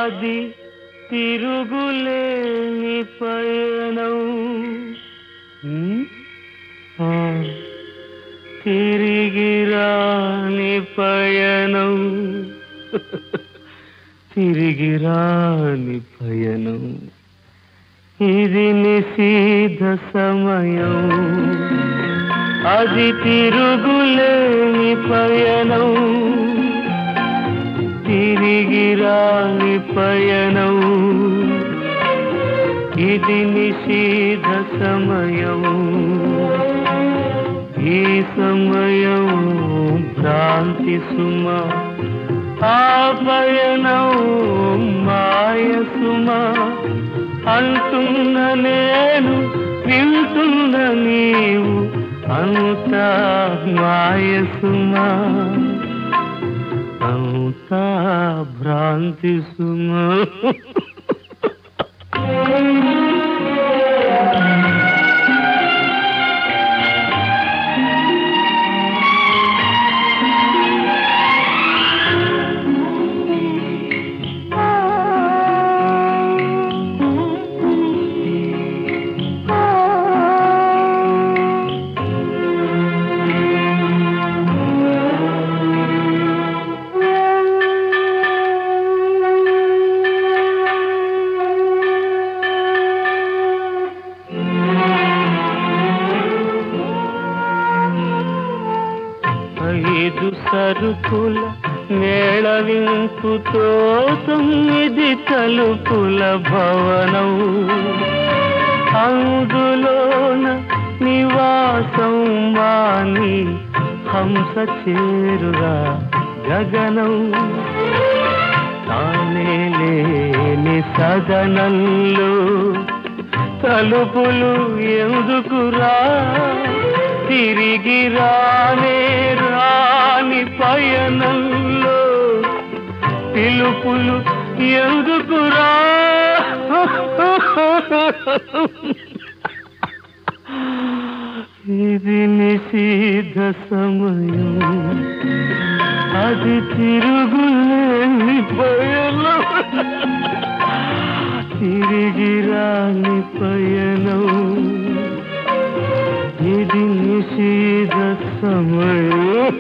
అది తిరుగులేని పయనం ఉమ్, ఆ, తిరిగి రాని పయనం తిరిగి రాని పయనం ఇది నిశీధ సమయం అది తిరుగులేని పయనం తిరిగి రాని పయనం ఇది నిషీధ సమయం ఈ సమయం భ్రాంతి సుమ ఆ పయనం మాయ సుమ అంటున్న నేను వింటున్న నీవు అంతా మాయ సుమా అంతా భ్రాంతి సుమా ఐదు సరుకుల మేళవింపుతో తొమ్మిది తలుపుల భవనం అందులోన నివాసం వాణి హంస చేరురా గగనం తానే లేని సదనంలో తలుపులు ఎందుకురా తిరిగి రానే రాని పయనంలో పిలుపులు ఎందుకురా ఇది నిషిద్ధ సమయం అది తిరుగులేని పయనం తిరిగి రాని పయనం ఇది నిషిద్ధ సమయం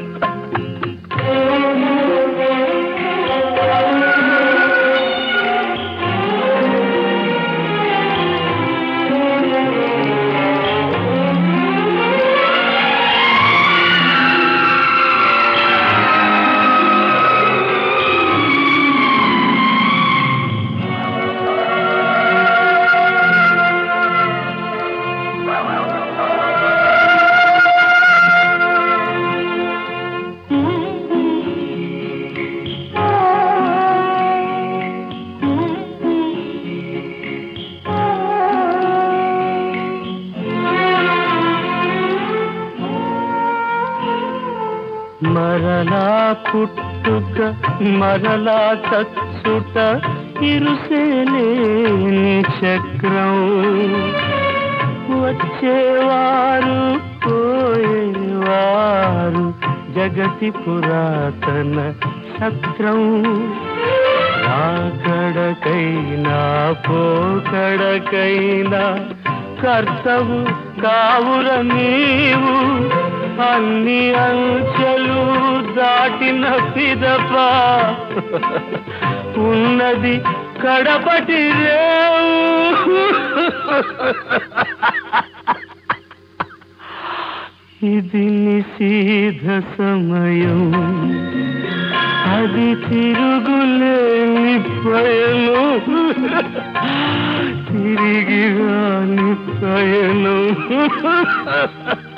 మరలా పుట్టుక మరలా చచ్చుట ఇరుసేలేని చక్రం వచ్చేవారు పోయేవారు జగతి పురాతన సత్రం రాకడకైనా పోకడకైనా కర్తవు కావుర నీవు అన్ని అంచెలు దాటిన పిదప ఉన్నది కడపటి రేవు ఇది నిషీధ సమయం అది తిరుగులేని పయనం తిరిగి రాని పయనం